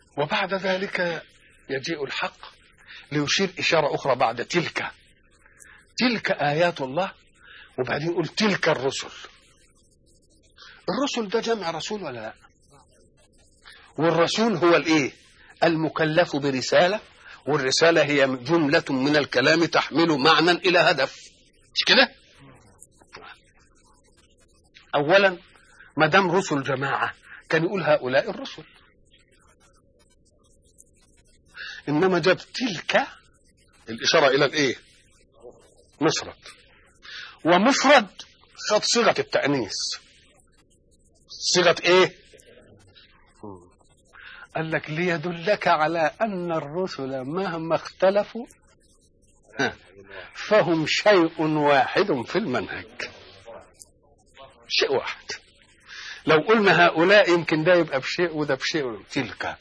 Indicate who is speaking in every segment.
Speaker 1: وبعد ذلك يجيء الحق ليشير إشارة أخرى بعد تلك تلك آيات الله وبعدين يقول تلك الرسل الرسل ده جمع رسول ولا لا والرسول هو الايه المكلف برسالة والرسالة هي جملة من الكلام تحمل معنى إلى هدف مش كده أولا ما دام رسل جماعة كان يقول هؤلاء الرسل إنما جاب تلك الإشارة إلى الإيه مفرد ومفرد خد صيغة التأنيث صيغة إيه قال لك ليدلك على أن الرسل مهما اختلفوا ها، فهم شيء واحد في المنهج شيء واحد لو قلنا هؤلاء يمكن ده يبقى بشيء وده بشيء تلك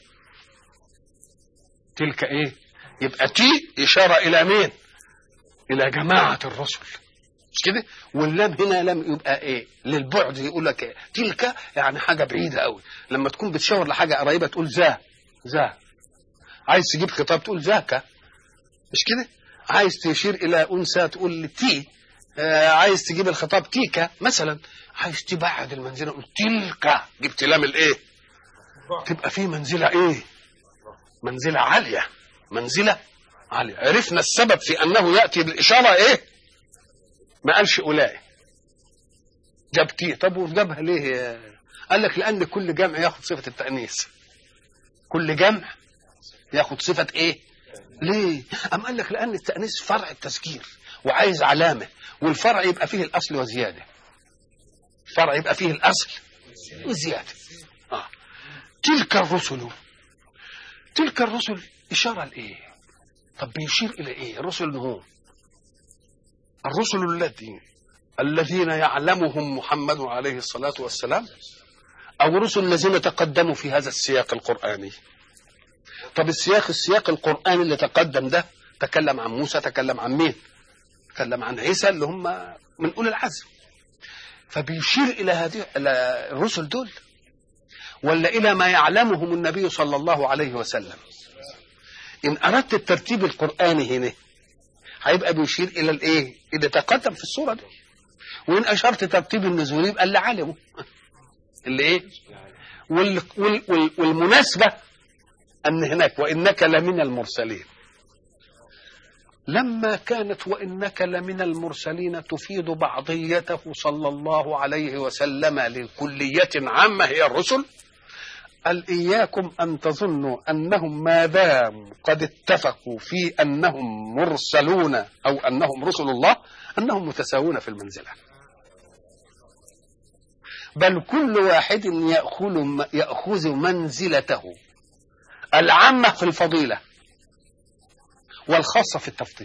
Speaker 1: تلك ايه يبقى تي إشارة إلى مين إلى جماعة الرسل مش كده واللام هنا لم يبقى ايه للبعد يقول لك إيه؟ تلك يعني حاجه بعيده قوي لما تكون بتشاور لحاجه قريبه تقول ذا ذا عايز تجيب خطاب تقول ذاك مش كده عايز تشير الى انثى تقول تي آه عايز تجيب الخطاب تيكا مثلا عايز تبعد المنزله قول تلك جبت لام الايه تبقى في منزله ايه منزله عاليه منزله عاليه عرفنا السبب في انه ياتي بالاشاره ايه ما قالش أولئك جاب تي طب وجابها ليه قال لك لأن كل جمع ياخد صفة التأنيث كل جمع ياخد صفة إيه ليه أم قال لك لأن التأنيث فرع التذكير وعايز علامة والفرع يبقى فيه الأصل وزيادة الفرع يبقى فيه الأصل وزيادة آه. تلك الرسل تلك الرسل إشارة لإيه طب بيشير إلى إيه الرسل هو الرسل الذين الذين يعلمهم محمد عليه الصلاة والسلام أو رسل الذين تقدموا في هذا السياق القرآني طب السياق السياق القرآني اللي تقدم ده تكلم عن موسى تكلم عن مين تكلم عن عيسى اللي هم من أولي العزم فبيشير إلى هذه إلى الرسل دول ولا إلى ما يعلمهم النبي صلى الله عليه وسلم إن أردت الترتيب القرآني هنا هيبقى بيشير الى الايه اللي تقدم في الصوره دي وان اشرت ترتيب النزول يبقى اللي علمه اللي ايه وال وال وال والمناسبه ان هناك وانك لمن المرسلين لما كانت وانك لمن المرسلين تفيد بعضيته صلى الله عليه وسلم لكليه عامه هي الرسل قال إياكم أن تظنوا أنهم ما دام قد اتفقوا في أنهم مرسلون أو أنهم رسل الله أنهم متساوون في المنزلة بل كل واحد يأخذ يأخذ منزلته العامة في الفضيلة والخاصة في التفضيل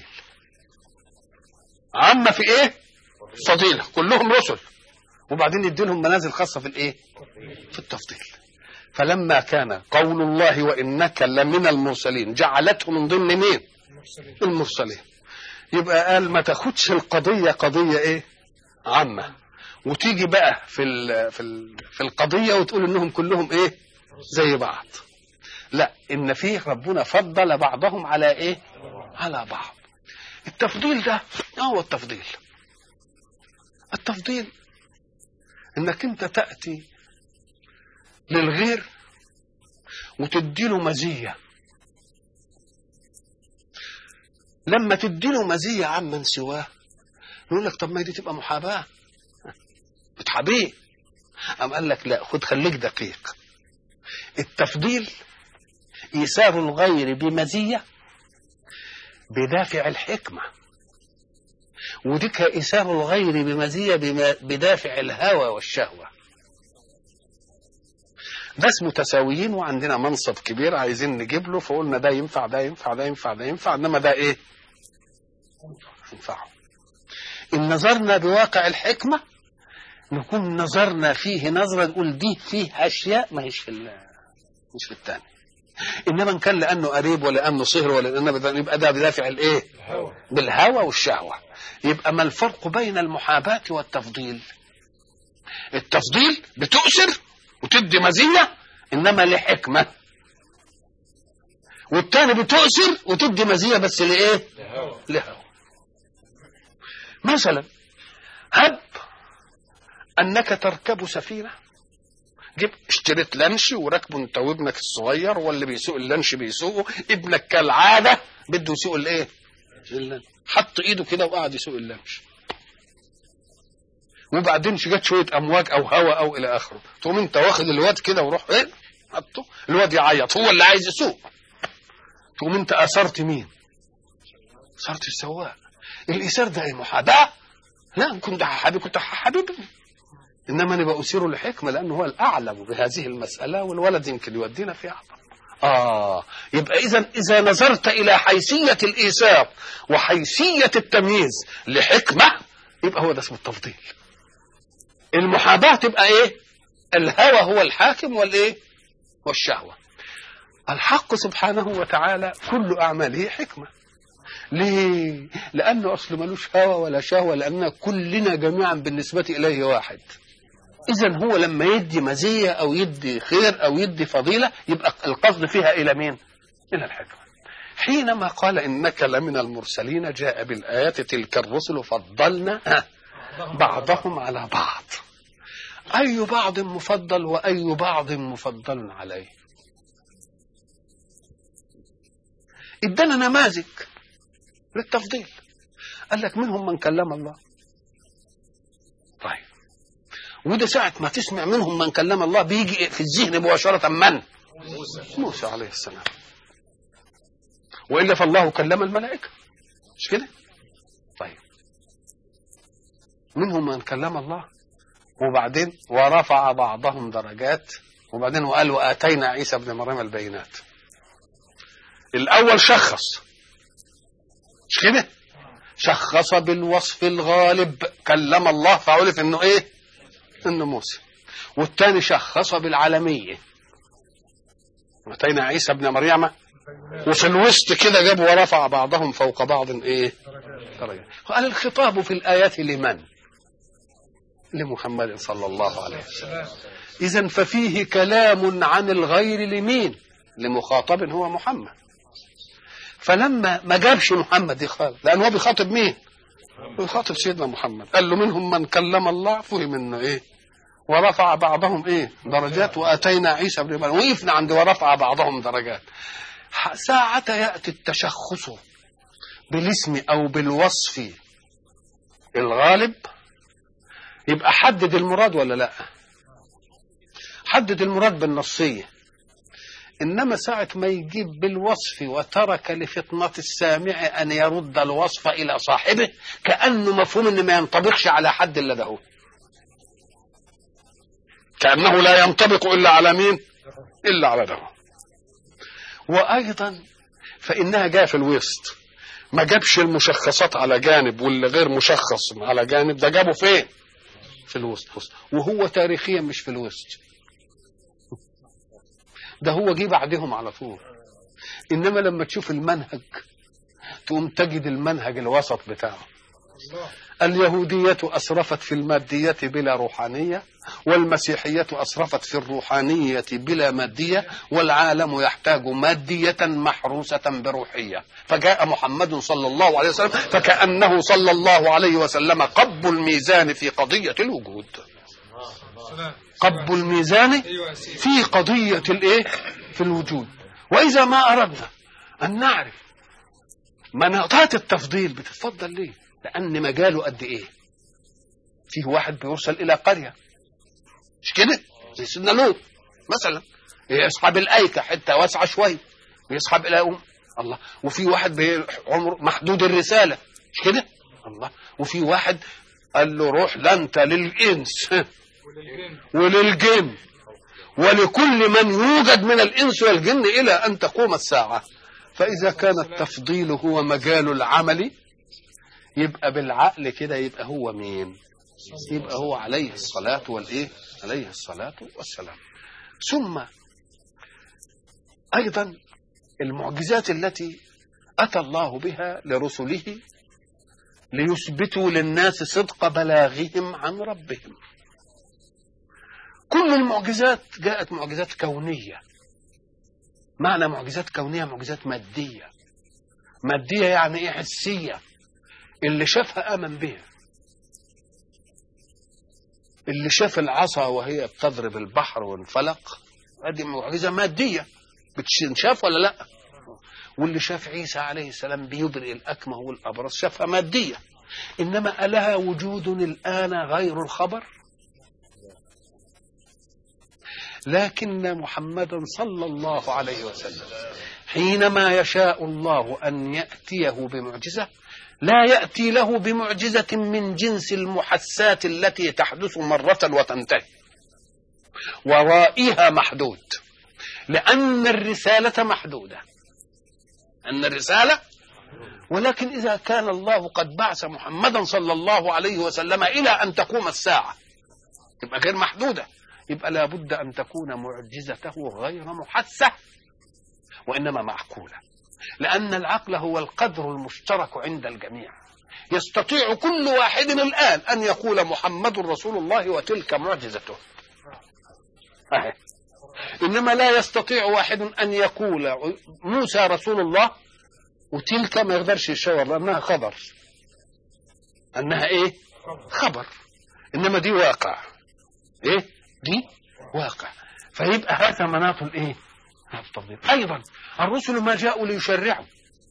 Speaker 1: عامة في إيه؟ فضيلة كلهم رسل وبعدين يديلهم منازل خاصة في الإيه؟ في التفضيل فلما كان قول الله وإنك لمن المرسلين جعلته من ضمن مين المرسلين يبقى قال ما تاخدش القضية قضية ايه عامة وتيجي بقى في ال في ال في القضية وتقول انهم كلهم ايه زي بعض لا ان فيه ربنا فضل بعضهم على ايه على بعض التفضيل ده هو التفضيل التفضيل انك انت تأتي للغير وتديله مزية لما تديله مزية عمن سواه يقول لك طب ما دي تبقى محاباة بتحابيه أم قال لك لا خد خليك دقيق التفضيل إيثار الغير بمزية بدافع الحكمة وديك إيثار الغير بمزية بدافع الهوى والشهوة ناس متساويين وعندنا منصب كبير عايزين نجيب له فقلنا ده ينفع ده ينفع ده ينفع ده ينفع انما ده ايه؟ ينفعه. ان نظرنا بواقع الحكمه نكون نظرنا فيه نظره نقول دي فيه اشياء ما هيش في مش في الثاني. انما ان كان لانه قريب ولا لانه صهر ولا لانه يبقى ده بدافع الايه؟ بالهوى والشهوه. يبقى ما الفرق بين المحاباه والتفضيل؟ التفضيل بتؤثر وتدي مزيه انما لحكمه والتاني بتؤثر وتدي مزيه بس لايه لها مثلا هب انك تركب سفينه جيب اشتريت لانش وراكبه انت وابنك الصغير واللي بيسوق اللانش بيسوقه ابنك كالعاده بده يسوق الايه اللانش حط ايده كده وقعد يسوق اللانش وبعدين جت شويه امواج او هواء او الى اخره تقوم انت واخد الواد كده وروح ايه حطه الواد يعيط هو اللي عايز يسوق تقوم انت اثرت مين اثرت السواق الايثار ده ايه محاباه لا كنت حبيبي كنت حبيبي انما انا باثيره لحكمه لانه هو الاعلم بهذه المساله والولد يمكن يودينا في اعظم اه يبقى اذا اذا نظرت الى حيثيه الايثار وحيثيه التمييز لحكمه يبقى هو ده اسمه التفضيل المحاباه تبقى ايه الهوى هو الحاكم والايه والشهوه الحق سبحانه وتعالى كل اعماله حكمه ليه لانه اصل ملوش هوى ولا شهوه لان كلنا جميعا بالنسبه اليه واحد اذا هو لما يدي مزيه او يدي خير او يدي فضيله يبقى القصد فيها الى مين الى الحكمه حينما قال انك لمن المرسلين جاء بالايات تلك الرسل فضلنا بعضهم على بعض اي بعض مفضل واي بعض مفضل عليه ادانا نماذج للتفضيل قال لك منهم من كلم الله طيب وده ساعة ما تسمع منهم من كلم الله بيجي في الذهن مباشرة من؟ موسى موسى عليه السلام وإلا فالله كلم الملائكة مش كده؟ طيب منهم من كلم الله وبعدين ورفع بعضهم درجات وبعدين وقال وآتينا عيسى ابن مريم البينات الأول شخص مش كده؟ شخص بالوصف الغالب كلم الله فعرف انه ايه؟ انه موسى والثاني شخص بالعالميه اتينا عيسى ابن مريم وفي الوسط كده جاب ورفع بعضهم فوق بعض ايه؟ درجات قال الخطاب في الايات لمن؟ لمحمد صلى الله عليه وسلم اذا ففيه كلام عن الغير لمين؟ لمخاطب هو محمد فلما ما جابش محمد دي خالص لان هو بيخاطب مين؟ بيخاطب سيدنا محمد قال له منهم من كلم الله فهم انه ايه؟ ورفع بعضهم ايه؟ درجات واتينا عيسى ابن مريم وقفنا عند ورفع بعضهم درجات ساعة يأتي التشخص بالاسم أو بالوصف الغالب يبقى حدد المراد ولا لا حدد المراد بالنصية إنما ساعة ما يجيب بالوصف وترك لفطنة السامع أن يرد الوصف إلى صاحبه كأنه مفهوم أن ما ينطبقش على حد إلا ده كأنه لا ينطبق إلا على مين إلا على ده وأيضا فإنها جاء في الوسط ما جابش المشخصات على جانب واللي غير مشخص على جانب ده جابه فين في الوسط وهو تاريخيا مش في الوسط ده هو جه بعدهم على طول انما لما تشوف المنهج تقوم تجد المنهج الوسط بتاعه اليهودية أسرفت في المادية بلا روحانية والمسيحية أسرفت في الروحانية بلا مادية والعالم يحتاج مادية محروسة بروحية فجاء محمد صلى الله عليه وسلم فكأنه صلى الله عليه وسلم قب الميزان في قضية الوجود قب الميزان في قضية الايه في الوجود وإذا ما أردنا أن نعرف مناطات التفضيل بتتفضل ليه لأن مجاله قد إيه فيه واحد بيرسل إلى قرية مش كده زي سيدنا لوط مثلا يصحب الأيكة حتة واسعة شوية ويصحب إلى أم الله وفي واحد عمره محدود الرسالة مش كده الله وفي واحد قال له روح لا انت للإنس وللجن ولكل من يوجد من الإنس والجن إلى أن تقوم الساعة فإذا كان التفضيل هو مجال العمل يبقى بالعقل كده يبقى هو مين يبقى هو عليه الصلاة والإيه عليه الصلاة والسلام ثم أيضا المعجزات التي أتى الله بها لرسله ليثبتوا للناس صدق بلاغهم عن ربهم كل المعجزات جاءت معجزات كونية معنى معجزات كونية معجزات مادية مادية يعني ايه حسية اللي شافها آمن بها اللي شاف العصا وهي بتضرب البحر وانفلق هذه معجزة مادية بتشاف ولا لا واللي شاف عيسى عليه السلام بيبرئ الأكمه والأبرص شافها مادية إنما ألها وجود الآن غير الخبر لكن محمدا صلى الله عليه وسلم حينما يشاء الله أن يأتيه بمعجزة لا يأتي له بمعجزة من جنس المحسات التي تحدث مرة وتنتهي ورائها محدود لأن الرسالة محدودة أن الرسالة ولكن إذا كان الله قد بعث محمدا صلى الله عليه وسلم إلى أن تقوم الساعة تبقى غير محدودة يبقى لابد أن تكون معجزته غير محسة وإنما معقولة لأن العقل هو القدر المشترك عند الجميع يستطيع كل واحد الآن أن يقول محمد رسول الله وتلك معجزته أهي. إنما لا يستطيع واحد أن يقول موسى رسول الله وتلك ما يقدرش يشاور لأنها خبر أنها إيه خبر إنما دي واقع إيه دي واقع فيبقى هذا مناط الإيه التفضيل أيضا الرسل ما جاءوا ليشرعوا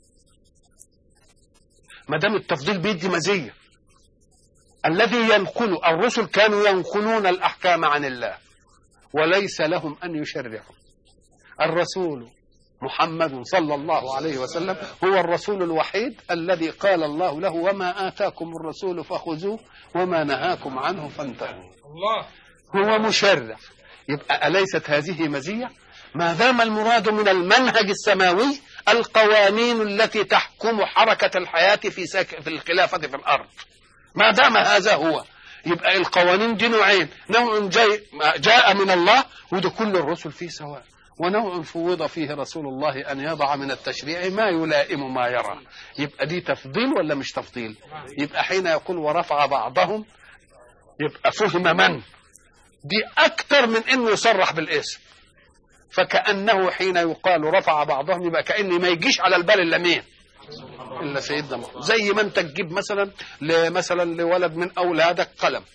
Speaker 1: ما دام التفضيل بيدي مزية الذي ينقل الرسل كانوا ينقلون الأحكام عن الله وليس لهم أن يشرعوا الرسول محمد صلى الله عليه وسلم هو الرسول الوحيد الذي قال الله له وما آتاكم الرسول فخذوه وما نهاكم عنه فانتهوا
Speaker 2: الله
Speaker 1: هو مشرع يبقى أليست هذه مزية ما دام المراد من المنهج السماوي القوانين التي تحكم حركة الحياة في سك... في الخلافة في الأرض ما دام هذا هو يبقى القوانين دي نوعين نوع جاي جاء من الله وده كل الرسل فيه سواء ونوع فوض فيه رسول الله أن يضع من التشريع ما يلائم ما يرى يبقى دي تفضيل ولا مش تفضيل يبقى حين يقول ورفع بعضهم يبقى فهم من دي أكتر من إنه يصرح بالاسم فكأنه حين يقال رفع بعضهم يبقى كأن ما يجيش على البال إلا مين إلا سيدنا محمد زي ما أنت تجيب مثلا مثلا لولد من أولادك قلم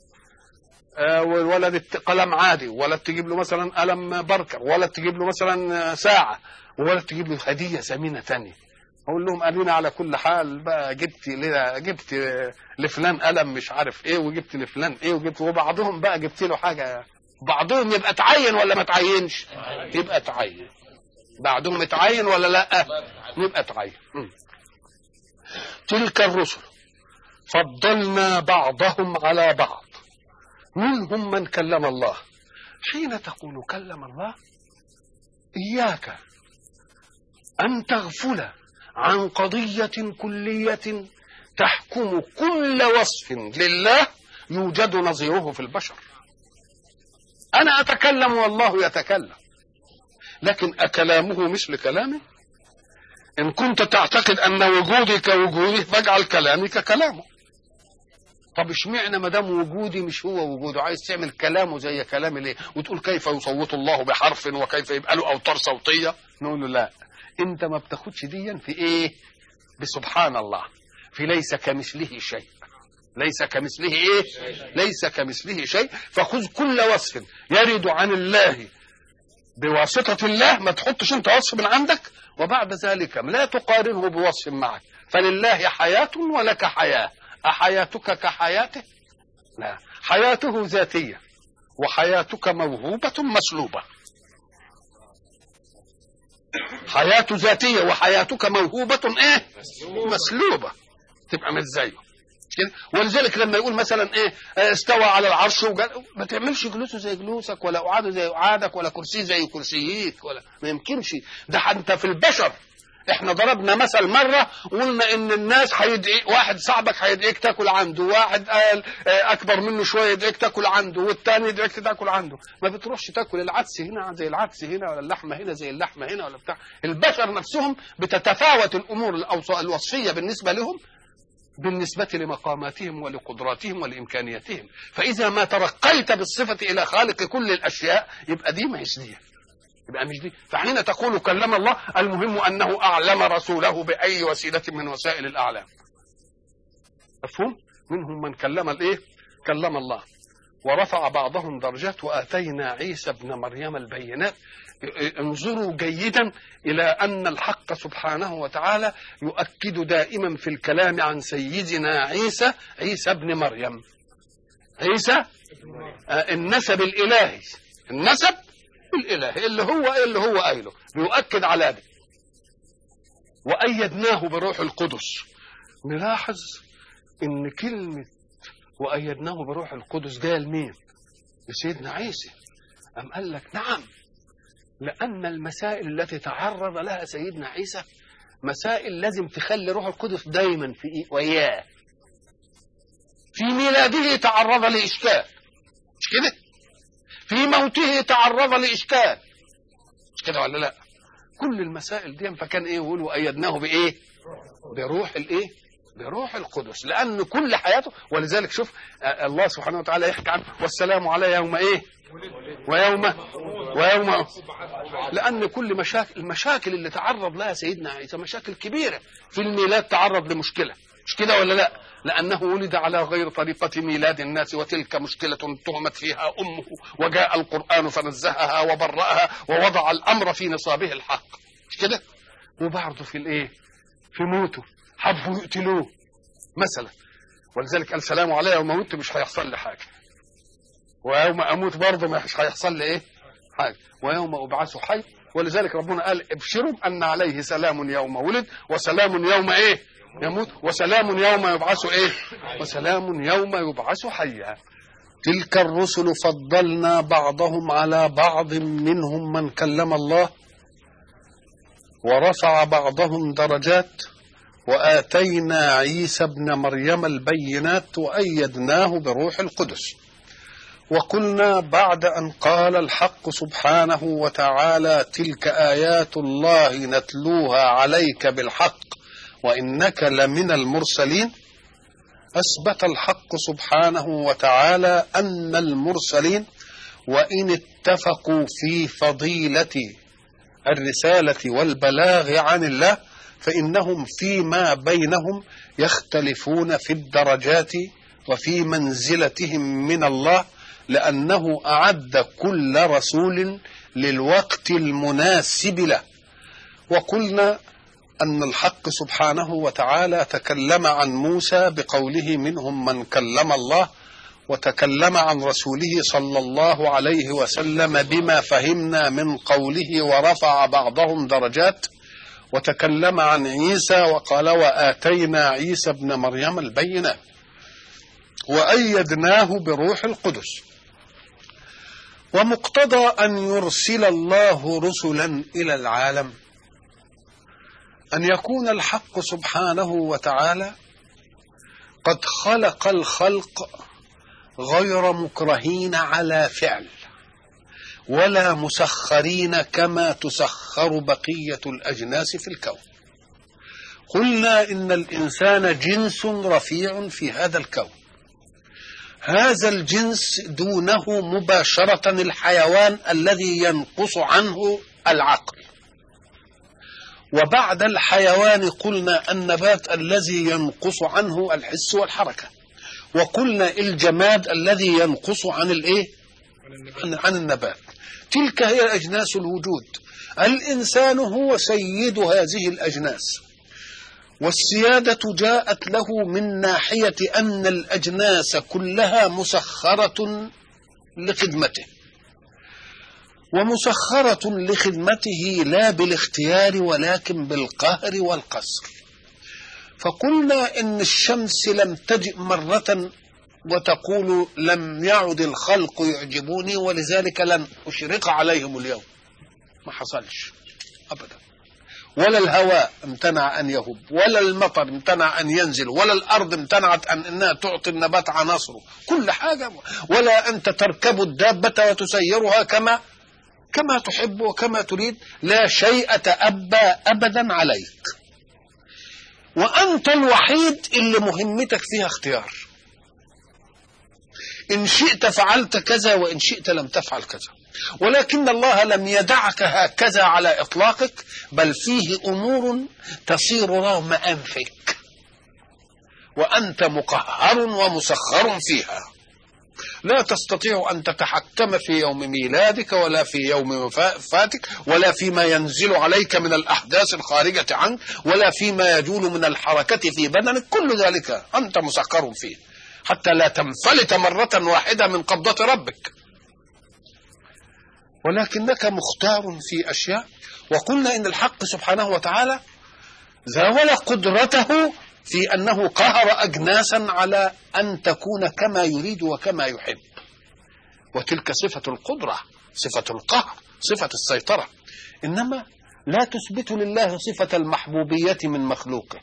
Speaker 1: آه والولد الت- قلم عادي ولد تجيب له مثلا قلم بركر ولد تجيب له مثلا ساعة وولد تجيب له هدية ثمينة تانية أقول لهم أرينا على كل حال بقى جبت لنا جبت لفلان قلم مش عارف إيه وجبت لفلان إيه وجبت وبعضهم بقى جبت له حاجة بعضهم يبقى تعين ولا ما تعينش يبقى تعين بعضهم اتعين ولا لا يبقى تعين مم. تلك الرسل فضلنا بعضهم على بعض منهم من كلم الله حين تقول كلم الله إياك أن تغفل عن قضية كلية تحكم كل وصف لله يوجد نظيره في البشر أنا أتكلم والله يتكلم لكن أكلامه مثل كلامي إن كنت تعتقد أن وجودي كوجوده فاجعل كلامي ككلامه طب اشمعنى ما دام وجودي مش هو وجوده عايز تعمل كلامه زي كلامي ليه وتقول كيف يصوت الله بحرف وكيف يبقى له اوتار صوتيه نقول له لا انت ما بتاخدش ديا في ايه بسبحان الله في ليس كمثله شيء ليس كمثله ايه ليس كمثله شيء فخذ كل وصف يرد عن الله بواسطة الله ما تحطش انت وصف من عندك وبعد ذلك لا تقارنه بوصف معك فلله حياة ولك حياة أحياتك كحياته لا حياته ذاتية وحياتك موهوبة مسلوبة حياة ذاتية وحياتك موهوبة ايه مسلوبة تبقى مش زيه كده ولذلك لما يقول مثلا ايه آه، استوى على العرش وجل... ما تعملش جلوسه زي جلوسك ولا قعاده زي قعادك ولا كرسيه زي كرسيك ولا ما يمكنش ده انت في البشر احنا ضربنا مثل مره وقلنا ان الناس هيدعي واحد صاحبك هيدعيك تاكل عنده واحد قال آه، اكبر منه شويه يدعيك تاكل عنده والتاني يدعيك تاكل عنده ما بتروحش تاكل العدس هنا زي العدس هنا ولا اللحمه هنا زي اللحمه هنا ولا بتاع البشر نفسهم بتتفاوت الامور الأوص- الوصفيه بالنسبه لهم بالنسبة لمقاماتهم ولقدراتهم ولإمكانياتهم فإذا ما ترقيت بالصفة إلى خالق كل الأشياء يبقى دي ما هيش دي يبقى مش دي فحين تقول كلم الله المهم انه اعلم رسوله باي وسيله من وسائل الاعلام مفهوم منهم من كلم الايه كلم الله ورفع بعضهم درجات واتينا عيسى ابن مريم البينات انظروا جيدا الى ان الحق سبحانه وتعالى يؤكد دائما في الكلام عن سيدنا عيسى عيسى ابن مريم عيسى آه، النسب الالهي النسب الالهي اللي هو اللي هو قايله بيؤكد على ده وايدناه بروح القدس نلاحظ ان كلمه وايدناه بروح القدس جايه لمين لسيدنا عيسى أم قال لك نعم لأن المسائل التي تعرض لها سيدنا عيسى مسائل لازم تخلي روح القدس دايما في إيه؟ وياه في ميلاده تعرض لإشكال مش كده في موته تعرض لإشكال مش كده ولا لا كل المسائل دي فكان ايه يقول وأيدناه بإيه بروح الإيه بروح القدس لأن كل حياته ولذلك شوف آه، الله سبحانه وتعالى يحكي عنه والسلام على يوم إيه ويوم ويوم لأن كل مشاكل المشاكل اللي تعرض لها سيدنا عيسى مشاكل كبيرة في الميلاد تعرض لمشكلة مش كده ولا لا لأنه ولد على غير طريقة ميلاد الناس وتلك مشكلة تهمت فيها أمه وجاء القرآن فنزهها وبرأها ووضع الأمر في نصابه الحق مش كده وبعضه في الإيه في موته حبوا يقتلوه مثلا ولذلك قال سلام علي يوم مت مش هيحصل لي حاجة ويوم اموت برضه مش هيحصل لي ايه حاجه ويوم ابعث حي ولذلك ربنا قال ابشروا ان عليه سلام يوم ولد وسلام يوم ايه يموت وسلام يوم يبعث ايه وسلام يوم يبعث حيا تلك الرسل فضلنا بعضهم على بعض منهم من كلم الله ورفع بعضهم درجات واتينا عيسى ابن مريم البينات وايدناه بروح القدس وقلنا بعد ان قال الحق سبحانه وتعالى تلك ايات الله نتلوها عليك بالحق وانك لمن المرسلين اثبت الحق سبحانه وتعالى ان المرسلين وان اتفقوا في فضيله الرساله والبلاغ عن الله فانهم فيما بينهم يختلفون في الدرجات وفي منزلتهم من الله لأنه أعد كل رسول للوقت المناسب له وقلنا أن الحق سبحانه وتعالى تكلم عن موسى بقوله منهم من كلم الله وتكلم عن رسوله صلى الله عليه وسلم بما فهمنا من قوله ورفع بعضهم درجات وتكلم عن عيسى وقال وآتينا عيسى ابن مريم البينات وأيدناه بروح القدس ومقتضى أن يرسل الله رسلا إلى العالم أن يكون الحق سبحانه وتعالى قد خلق الخلق غير مكرهين على فعل ولا مسخرين كما تسخر بقية الأجناس في الكون قلنا إن الإنسان جنس رفيع في هذا الكون هذا الجنس دونه مباشرة الحيوان الذي ينقص عنه العقل وبعد الحيوان قلنا النبات الذي ينقص عنه الحس والحركة وقلنا الجماد الذي ينقص عن الايه عن, عن النبات تلك هي أجناس الوجود الإنسان هو سيد هذه الأجناس والسيادة جاءت له من ناحية أن الأجناس كلها مسخرة لخدمته ومسخرة لخدمته لا بالاختيار ولكن بالقهر والقصر فقلنا إن الشمس لم تجئ مرة وتقول لم يعد الخلق يعجبوني ولذلك لن أشرق عليهم اليوم ما حصلش أبدا ولا الهواء امتنع أن يهب ولا المطر امتنع أن ينزل ولا الأرض امتنعت أن أنها تعطي النبات عناصره كل حاجة ولا أنت تركب الدابة وتسيرها كما كما تحب وكما تريد لا شيء تأبى أبدا عليك وأنت الوحيد اللي مهمتك فيها اختيار إن شئت فعلت كذا وإن شئت لم تفعل كذا ولكن الله لم يدعك هكذا على إطلاقك بل فيه أمور تصير رغم أنفك وأنت مقهر ومسخر فيها لا تستطيع أن تتحكم في يوم ميلادك ولا في يوم وفاتك ولا فيما ينزل عليك من الأحداث الخارجة عنك ولا فيما يجول من الحركة في بدنك كل ذلك أنت مسخر فيه حتى لا تنفلت مرة واحدة من قبضة ربك ولكنك مختار في أشياء وقلنا إن الحق سبحانه وتعالى زاول قدرته في أنه قهر أجناسا على أن تكون كما يريد وكما يحب وتلك صفة القدرة صفة القهر صفة السيطرة إنما لا تثبت لله صفة المحبوبية من مخلوقه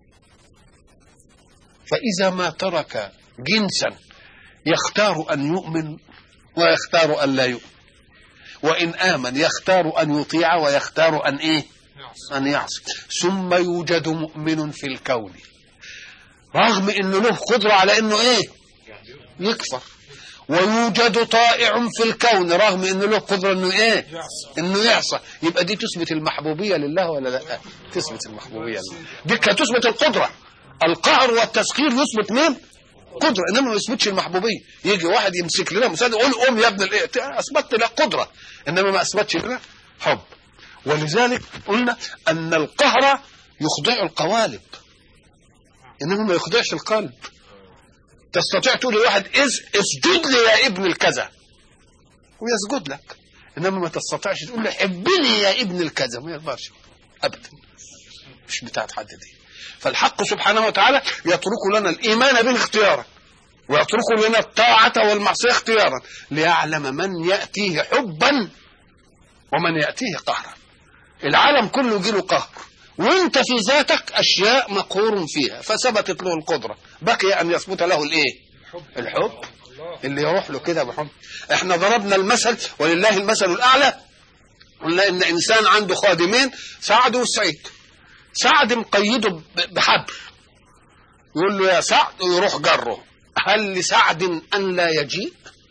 Speaker 1: فإذا ما ترك جنسا يختار أن يؤمن ويختار أن لا يؤمن وإن آمن يختار أن يطيع ويختار أن إيه أن يعصي ثم يوجد مؤمن في الكون رغم انه له قدرة على انه ايه يكفر ويوجد طائع في الكون رغم انه له قدرة انه ايه انه يعصى يبقى دي تثبت المحبوبية لله ولا لا تثبت المحبوبية لله دي تثبت القدرة القهر والتسخير يثبت مين قدرة انما ما يثبتش المحبوبية يجي واحد يمسك لنا مساعد يقول قوم يا ابن الايه اثبتت لك قدرة انما ما اثبتش لنا حب ولذلك قلنا ان القهر يخضع القوالب انما ما يخضعش القلب تستطيع تقول لواحد اسجد لي يا ابن الكذا ويسجد لك انما ما تستطيعش تقول له حبني يا ابن الكذا ما يقدرش ابدا مش بتاعت حد دي فالحق سبحانه وتعالى يترك لنا الايمان به اختيارا ويترك لنا الطاعة والمعصية اختيارا ليعلم من يأتيه حبا ومن يأتيه قهرا العالم كله يجيله قهر وانت في ذاتك اشياء مقهور فيها فثبتت له القدره بقي ان يثبت له الايه الحب اللي يروح له كده بحب احنا ضربنا المثل ولله المثل الاعلى قلنا ان انسان عنده خادمين سعد وسعيد سعد مقيده بحبل يقول له يا سعد ويروح جره هل لسعد ان لا يجيء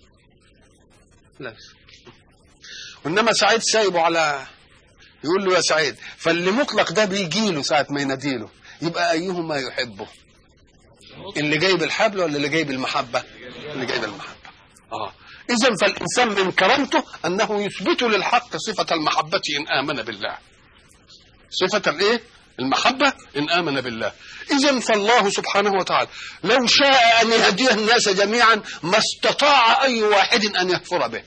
Speaker 1: لا وانما سعيد سايبه على يقول له يا سعيد فاللي مطلق ده بيجي له ساعة ما يناديله يبقى أيهما يحبه اللي جايب الحبل ولا اللي جايب المحبة اللي جايب المحبة آه إذا فالإنسان من كرامته أنه يثبت للحق صفة المحبة إن آمن بالله صفة الإيه المحبة إن آمن بالله إذا فالله سبحانه وتعالى لو شاء أن يهدي الناس جميعا ما استطاع أي واحد أن يكفر به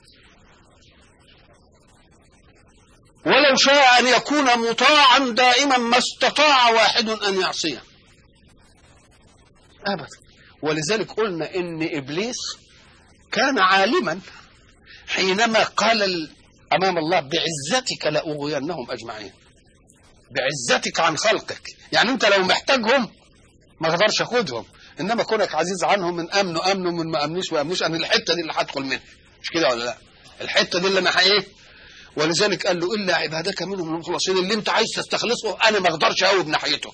Speaker 1: ولو شاء أن يكون مطاعا دائما ما استطاع واحد أن يعصيه أبدا ولذلك قلنا إن إبليس كان عالما حينما قال أمام الله بعزتك لأغوينهم أجمعين بعزتك عن خلقك يعني أنت لو محتاجهم ما اقدرش اخدهم انما كونك عزيز عنهم من امنوا امنوا من ما امنوش ما امنوش انا الحته دي اللي هدخل منها مش كده ولا لا الحته دي اللي انا ايه ولذلك قال له الا عبادك منهم المخلصين اللي انت عايز تستخلصه انا ما اقدرش اقوم ناحيته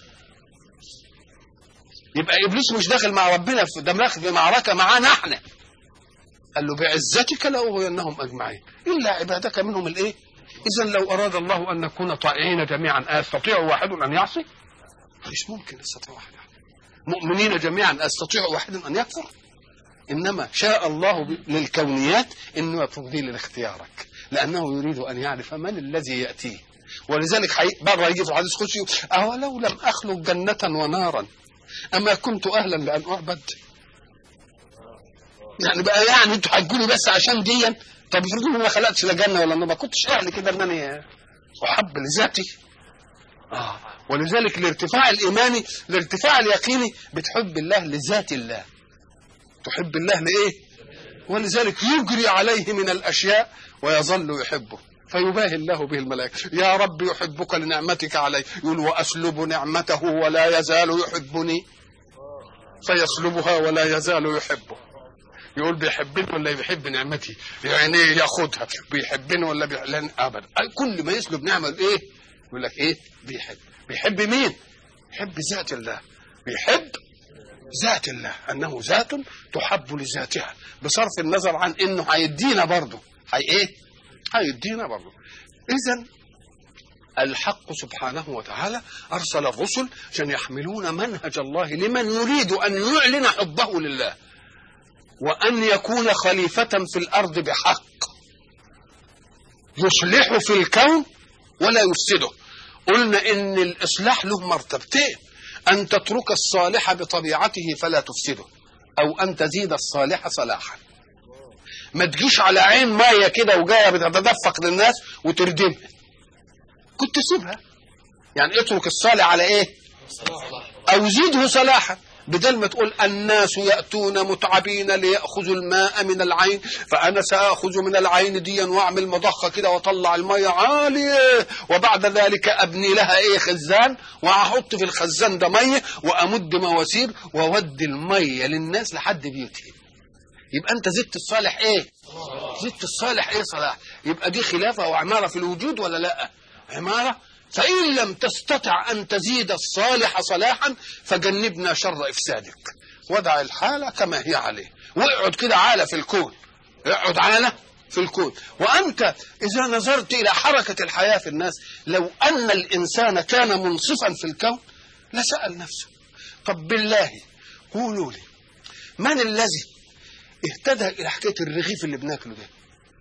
Speaker 1: يبقى ابليس مش داخل مع ربنا في ده داخل في معركه معانا احنا قال له بعزتك لاغوينهم اجمعين الا عبادك منهم الايه اذا لو اراد الله ان نكون طائعين جميعا استطيع واحد ان يعصي مش ممكن يستطيع واحد مؤمنين جميعا استطيع واحد ان يكفر انما شاء الله للكونيات انه تفضيل لاختيارك لانه يريد ان يعرف من الذي ياتيه ولذلك حي... بره يجي في الحديث القدسي اولو لم اخلق جنه ونارا اما كنت اهلا لان اعبد يعني بقى يعني انتوا هتقولوا بس عشان دي طب افرضوا ما خلقتش لا جنه ولا نار ما كنتش اهل كده ان انا احب لذاتي اه ولذلك الارتفاع الايماني الارتفاع اليقيني بتحب الله لذات الله تحب الله لايه ولذلك يجري عليه من الاشياء ويظل يحبه فيباهي الله به الملائكة يا رب يحبك لنعمتك علي يقول وأسلب نعمته ولا يزال يحبني فيسلبها ولا يزال يحبه يقول بيحبني ولا بيحب نعمتي يعني ياخدها بيحبني ولا بيحب ابدا كل ما يسلب نعمه ايه يقول لك ايه بيحب بيحب مين يحب ذات الله بيحب ذات الله انه ذات تحب لذاتها بصرف النظر عن انه هيدينا برضه هي ايه هيدينا برضه اذا الحق سبحانه وتعالى ارسل الرسل عشان يحملون منهج الله لمن يريد ان يعلن حبه لله وان يكون خليفه في الارض بحق يصلح في الكون ولا يفسده قلنا ان الاصلاح له مرتبتين ان تترك الصالح بطبيعته فلا تفسده او ان تزيد الصالح صلاحا ما تجيش على عين ميه كده وجايه بتتدفق للناس وتردمها كنت سيبها يعني اترك الصالح على ايه او زيده صلاحا بدل ما تقول الناس يأتون متعبين ليأخذوا الماء من العين فأنا سأخذ من العين ديا وأعمل مضخة كده وأطلع المية عالية وبعد ذلك أبني لها إيه خزان وأحط في الخزان ده مية وأمد مواسير وأودي المية للناس لحد بيوتهم يبقى أنت زدت الصالح إيه؟ زدت الصالح إيه صلاح؟ يبقى دي خلافة وعمارة في الوجود ولا لأ؟ عمارة فإن لم تستطع أن تزيد الصالح صلاحا فجنبنا شر إفسادك ودع الحالة كما هي عليه واقعد كده عالة في الكون اقعد عالة في الكون وأنت إذا نظرت إلى حركة الحياة في الناس لو أن الإنسان كان منصفا في الكون لسأل نفسه طب بالله قولوا لي من الذي اهتدى إلى حكاية الرغيف اللي بناكله ده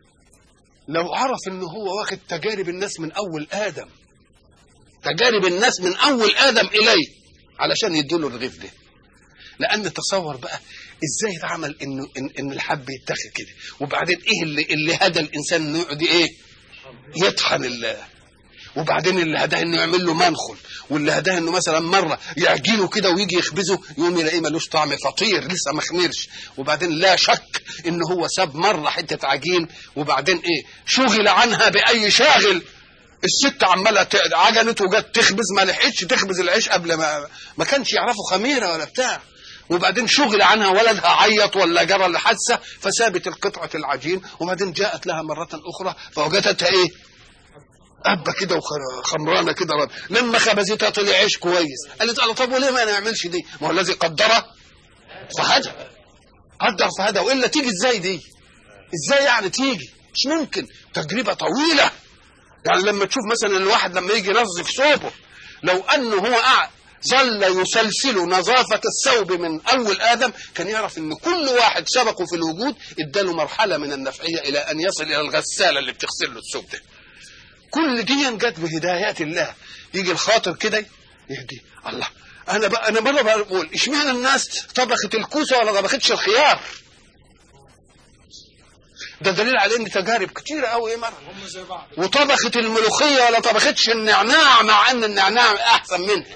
Speaker 1: لو عرف ان هو واخد تجارب الناس من اول ادم تجارب الناس من اول ادم اليه علشان يديله الرغيف ده لان تصور بقى ازاي اتعمل انه ان, إن الحب يتاخد كده وبعدين ايه اللي اللي هدى الانسان انه يقعد ايه يطحن الله وبعدين اللي هداه انه يعمل له منخل واللي هداه انه مثلا مره يعجنه كده ويجي يخبزه يقوم يلاقيه ملوش طعم فطير لسه ما خمرش وبعدين لا شك ان هو ساب مره حته عجين وبعدين ايه شغل عنها باي شاغل الست عماله عجنت وجت تخبز ما لحقتش تخبز العيش قبل ما ما كانش يعرفوا خميره ولا بتاع وبعدين شغل عنها ولدها عيط ولا جرى لحادثه فسابت القطعه العجين وبعدين جاءت لها مره اخرى فوجدتها ايه أبة كده وخمرانة كده رب. لما خبزتها طلع عيش كويس قالت له طب وليه ما نعملش دي ما هو الذي قدره فهدى قدر فهدى وإلا تيجي ازاي دي ازاي يعني تيجي مش ممكن تجربة طويلة يعني لما تشوف مثلا الواحد لما يجي ينظف ثوبه لو أنه هو قاعد ظل يسلسل نظافة الثوب من أول آدم كان يعرف أن كل واحد سبقه في الوجود اداله مرحلة من النفعية إلى أن يصل إلى الغسالة اللي بتغسل له الثوب ده كل دي جت بهدايات الله يجي الخاطر كده يهدي الله انا بقى انا مره بقول اشمعنى الناس طبخت الكوسه ولا طبختش الخيار ده دليل على ان تجارب كتيره قوي مره وطبخت الملوخيه ولا طبختش النعناع مع ان النعناع احسن منها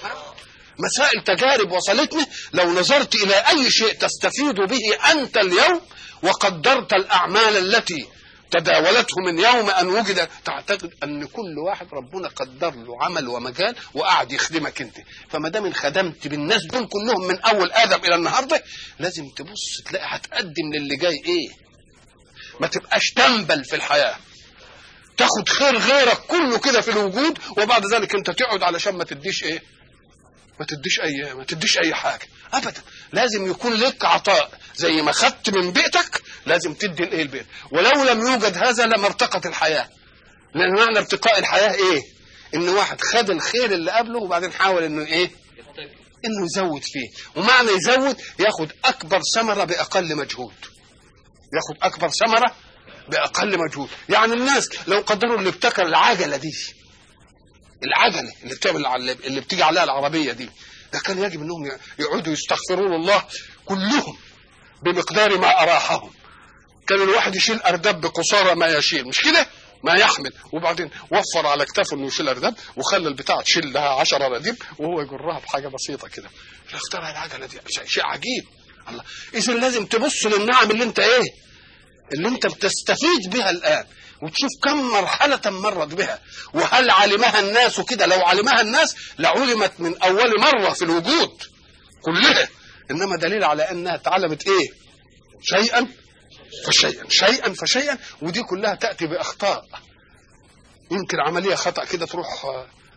Speaker 1: مسائل تجارب وصلتني لو نظرت الى اي شيء تستفيد به انت اليوم وقدرت الاعمال التي تداولته من يوم ان وجد تعتقد ان كل واحد ربنا قدر له عمل ومجال وقعد يخدمك انت فما دام انخدمت بالناس دول كلهم من اول ادم الى النهارده لازم تبص تلاقي هتقدم للي جاي ايه ما تبقاش تنبل في الحياه تاخد خير غيرك كله كده في الوجود وبعد ذلك انت تقعد علشان ما تديش ايه ما تديش اي ما تديش اي حاجه ابدا لازم يكون لك عطاء زي ما خدت من بيئتك لازم تدي الايه البيت ولو لم يوجد هذا لما ارتقت الحياه لان معنى ارتقاء الحياه ايه ان واحد خد الخير اللي قبله وبعدين حاول انه ايه انه يزود فيه ومعنى يزود ياخد اكبر ثمره باقل مجهود ياخد اكبر ثمره باقل مجهود يعني الناس لو قدروا اللي ابتكر العجله دي العجله اللي بتعمل اللي بتيجي عليها العربيه دي ده كان يجب انهم يقعدوا يستغفرون الله كلهم بمقدار ما اراحهم كان الواحد يشيل ارداب بقصارى ما يشيل مش كده ما يحمل وبعدين وفر على كتافه انه يشيل ارداب وخلى البتاع تشيل لها 10 رديب وهو يجرها بحاجه بسيطه كده اخترع العجله دي شيء عجيب الله اذا لازم تبص للنعم اللي انت ايه اللي انت بتستفيد بها الان وتشوف كم مرحلة مرت بها وهل علمها الناس كده لو علمها الناس لعلمت من أول مرة في الوجود كلها إنما دليل على أنها تعلمت إيه شيئا فشيئا شيئا فشيئا ودي كلها تأتي بأخطاء يمكن عملية خطأ كده تروح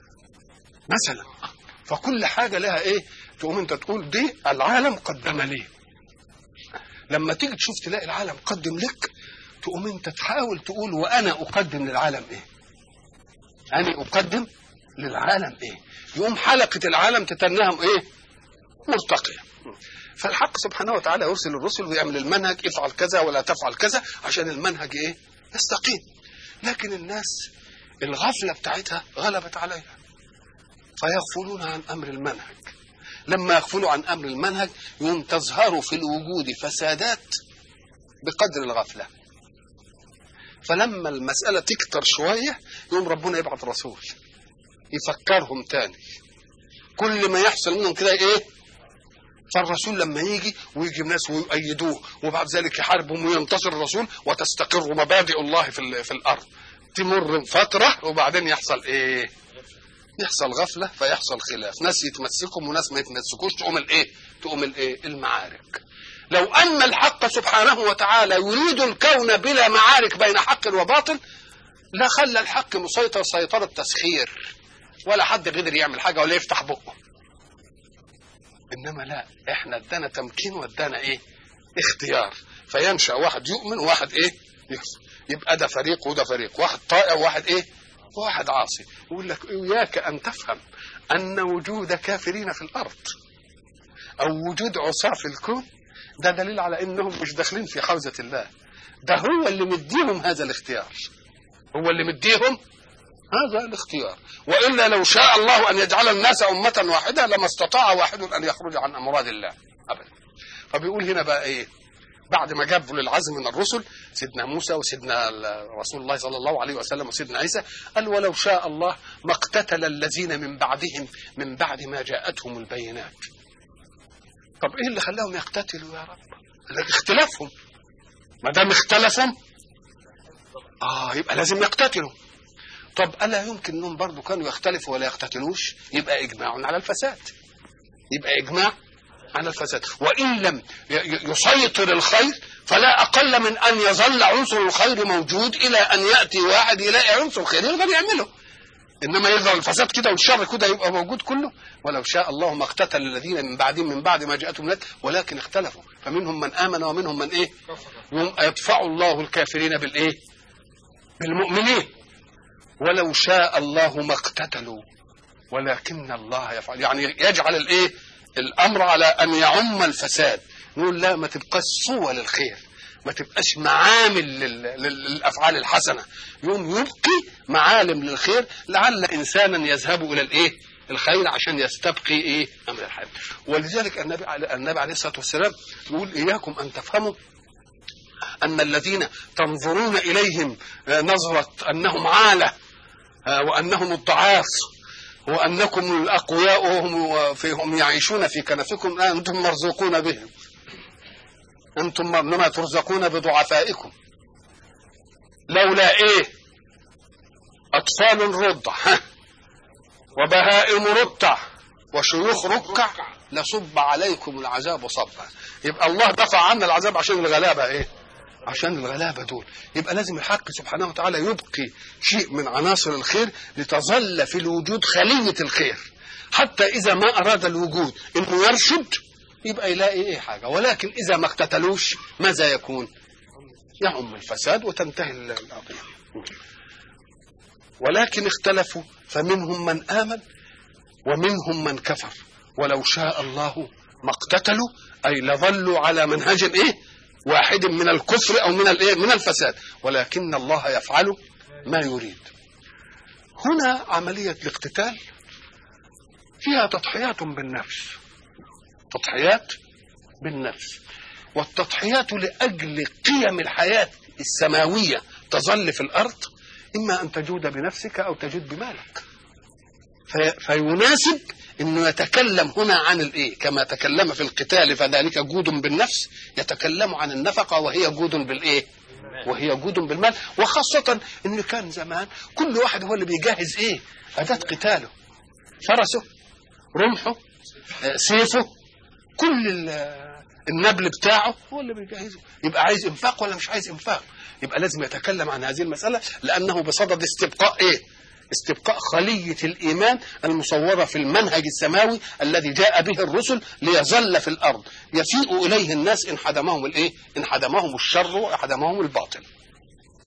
Speaker 1: مثلا فكل حاجة لها إيه تقوم أنت تقول دي العالم قدم لي لما تيجي تشوف تلاقي العالم قدم لك تقوم انت تحاول تقول وانا اقدم للعالم ايه انا اقدم للعالم ايه يقوم حلقه العالم تتنهم ايه مرتقيه فالحق سبحانه وتعالى يرسل الرسل ويعمل المنهج افعل كذا ولا تفعل كذا عشان المنهج ايه يستقيم لكن الناس الغفله بتاعتها غلبت عليها فيغفلون عن امر المنهج لما يغفلوا عن امر المنهج يوم تظهر في الوجود فسادات بقدر الغفله فلما المساله تكتر شويه يوم ربنا يبعث رسول يفكرهم تاني كل ما يحصل منهم كده ايه فالرسول لما يجي ويجي ناس ويؤيدوه وبعد ذلك يحاربهم وينتصر الرسول وتستقر مبادئ الله في, في الارض تمر فتره وبعدين يحصل ايه يحصل غفله فيحصل خلاف ناس يتمسكوا وناس ما يتمسكوش تقوم الايه تقوم الايه المعارك لو ان الحق سبحانه وتعالى يريد الكون بلا معارك بين حق وباطل لا خلى الحق مسيطر سيطره تسخير ولا حد قدر يعمل حاجه ولا يفتح بقه انما لا احنا ادانا تمكين وادانا ايه اختيار فينشا واحد يؤمن وواحد ايه يكفر يبقى ده فريق وده فريق واحد طائع وواحد ايه وواحد عاصي يقول لك اياك ان تفهم ان وجود كافرين في الارض او وجود عصاة في الكون ده دليل على انهم مش داخلين في حوزة الله ده هو اللي مديهم هذا الاختيار هو اللي مديهم هذا الاختيار والا لو شاء الله ان يجعل الناس امه واحده لما استطاع واحد ان يخرج عن امراض الله ابدا فبيقول هنا بقى ايه بعد ما جابوا للعزم من الرسل سيدنا موسى وسيدنا رسول الله صلى الله عليه وسلم وسيدنا عيسى قال ولو شاء الله ما اقتتل الذين من بعدهم من بعد ما جاءتهم البينات طب ايه اللي خلاهم يقتتلوا يا رب اختلافهم ما دام اختلفوا اه يبقى لازم يقتتلوا طب ألا يمكن أنهم برضو كانوا يختلفوا ولا يقتتلوش يبقى إجماع على الفساد يبقى إجماع على الفساد وإن لم يسيطر الخير فلا أقل من أن يظل عنصر الخير موجود إلى أن يأتي واحد يلاقي عنصر خير يقدر يعمله إنما يظهر الفساد كده والشر كده يبقى موجود كله ولو شاء الله ما اقتتل الذين من بعدهم من بعد ما جاءتهم نت ولكن اختلفوا فمنهم من آمن ومنهم من إيه يدفع الله الكافرين بالإيه بالمؤمنين ولو شاء الله ما اقتتلوا ولكن الله يفعل يعني يجعل الايه الامر على ان يعم الفساد نقول لا ما تبقاش صوة للخير ما تبقاش معامل للافعال الحسنه يوم يبقي معالم للخير لعل انسانا يذهب الى الايه الخير عشان يستبقي ايه امر الحياه ولذلك النبي النبي عليه الصلاه والسلام يقول اياكم ان تفهموا ان الذين تنظرون اليهم نظره انهم عاله وأنهم الضعاف وأنكم الأقوياء وهم فيهم يعيشون في كنفكم أنتم مرزوقون بهم أنتم إنما ترزقون بضعفائكم لولا إيه أطفال رضع وبهائم رتع وشيوخ ركع لصب عليكم العذاب صبا يبقى الله دفع عنا العذاب عشان الغلابة إيه عشان الغلابه دول يبقى لازم الحق سبحانه وتعالى يبقي شيء من عناصر الخير لتظل في الوجود خليه الخير حتى اذا ما اراد الوجود انه يرشد يبقى يلاقي ايه حاجه ولكن اذا ما اقتتلوش ماذا يكون يعم الفساد وتنتهي القضيه ولكن اختلفوا فمنهم من امن ومنهم من كفر ولو شاء الله ما اقتتلوا اي لظلوا على منهج ايه واحد من الكفر او من الايه من الفساد ولكن الله يفعل ما يريد هنا عمليه الاقتتال فيها تضحيات بالنفس تضحيات بالنفس والتضحيات لاجل قيم الحياه السماويه تظل في الارض اما ان تجود بنفسك او تجود بمالك في فيناسب انه يتكلم هنا عن الايه كما تكلم في القتال فذلك جود بالنفس يتكلم عن النفقه وهي جود بالايه وهي جود بالمال وخاصة ان كان زمان كل واحد هو اللي بيجهز ايه اداة قتاله فرسه رمحه سيفه كل النبل بتاعه هو اللي بيجهزه يبقى عايز انفاق ولا مش عايز انفاق يبقى لازم يتكلم عن هذه المسألة لأنه بصدد استبقاء ايه استبقاء خلية الإيمان المصورة في المنهج السماوي الذي جاء به الرسل ليظل في الأرض يفيء إليه الناس إن حدمهم الإيه؟ إن حدمهم الشر وحدمهم الباطل